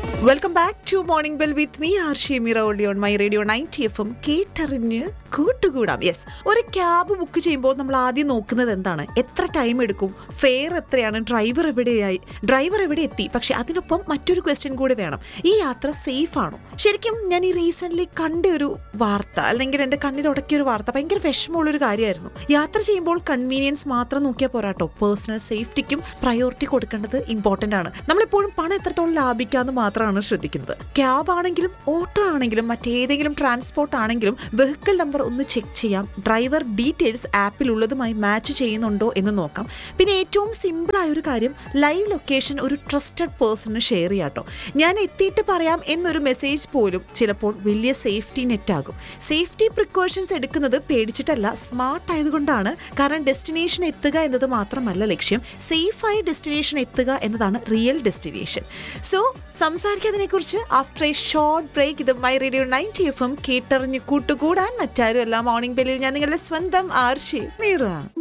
welcome back to morning bell with me R Sheemira only on my radio ninety F M കേട്ടറിഞ്ഞ് കൂട്ടുകൂടാം yes ഒരു cab book ചെയ്യുമ്പോൾ നമ്മൾ ആദ്യം നോക്കുന്നത് എന്താണ് എത്ര ടൈം എടുക്കും ഫെയർ എത്രയാണ് ഡ്രൈവർ എവിടെയായി ഡ്രൈവർ എവിടെ എത്തി പക്ഷെ അതിനൊപ്പം മറ്റൊരു ക്വസ്റ്റ്യൻ കൂടി വേണം ഈ യാത്ര സേഫ് ആണോ ശരിക്കും ഞാൻ ഈ റീസെന്റ് കണ്ട ഒരു വാർത്ത അല്ലെങ്കിൽ എൻ്റെ കണ്ണിൽ ഉടക്കിയ ഒരു വാർത്ത ഭയങ്കര വിഷമമുള്ളൊരു കാര്യമായിരുന്നു യാത്ര ചെയ്യുമ്പോൾ കൺവീനിയൻസ് മാത്രം നോക്കിയാൽ പോരാട്ടോ പേഴ്സണൽ സേഫ്റ്റിക്കും പ്രയോറിറ്റി കൊടുക്കേണ്ടത് ഇമ്പോർട്ടൻ്റ് ആണ് നമ്മളെപ്പോഴും പണം എത്രത്തോളം ലാഭിക്കാമെന്ന് മാത്രമാണ് ശ്രദ്ധിക്കുന്നത് ക്യാബ് ആണെങ്കിലും ഓട്ടോ ആണെങ്കിലും മറ്റേതെങ്കിലും ട്രാൻസ്പോർട്ട് ആണെങ്കിലും വെഹിക്കിൾ നമ്പർ ഒന്ന് ചെക്ക് ചെയ്യാം ഡ്രൈവർ ഡീറ്റെയിൽസ് ആപ്പിൽ ഉള്ളതുമായി മാച്ച് ചെയ്യുന്നുണ്ടോ എന്ന് നോക്കാം പിന്നെ ഏറ്റവും സിമ്പിളായ ഒരു കാര്യം ലൈവ് ലൊക്കേഷൻ ഒരു ട്രസ്റ്റഡ് പേഴ്സണിന് ഷെയർ ചെയ്യാട്ടോ ഞാൻ എത്തിയിട്ട് പറയാം എന്നൊരു മെസ്സേജ് പോലും ചിലപ്പോൾ വലിയ സേഫ്റ്റി നെറ്റ് ആകും സേഫ്റ്റി പ്രിക്കോഷൻസ് എടുക്കുന്നത് പേടിച്ചിട്ടല്ല സ്മാർട്ട് ആയതുകൊണ്ടാണ് കാരണം ഡെസ്റ്റിനേഷൻ എത്തുക എന്നത് മാത്രമല്ല ലക്ഷ്യം സേഫായ ഡെസ്റ്റിനേഷൻ എത്തുക എന്നതാണ് റിയൽ ഡെസ്റ്റിനേഷൻ സോ സംസാരിക്കാതിനെക്കുറിച്ച് ആഫ്റ്റർ എ ഷോർട്ട് ബ്രേക്ക് ഇത് my radio ninety F M കേട്ടറിഞ്ഞ് കൂട്ടുകൂടാൻ മറ്റാരും അല്ല മോർണിംഗ് ബെല്ലിൽ ഞാൻ നിങ്ങളുടെ സ്വന്തം ആർഷി മീറ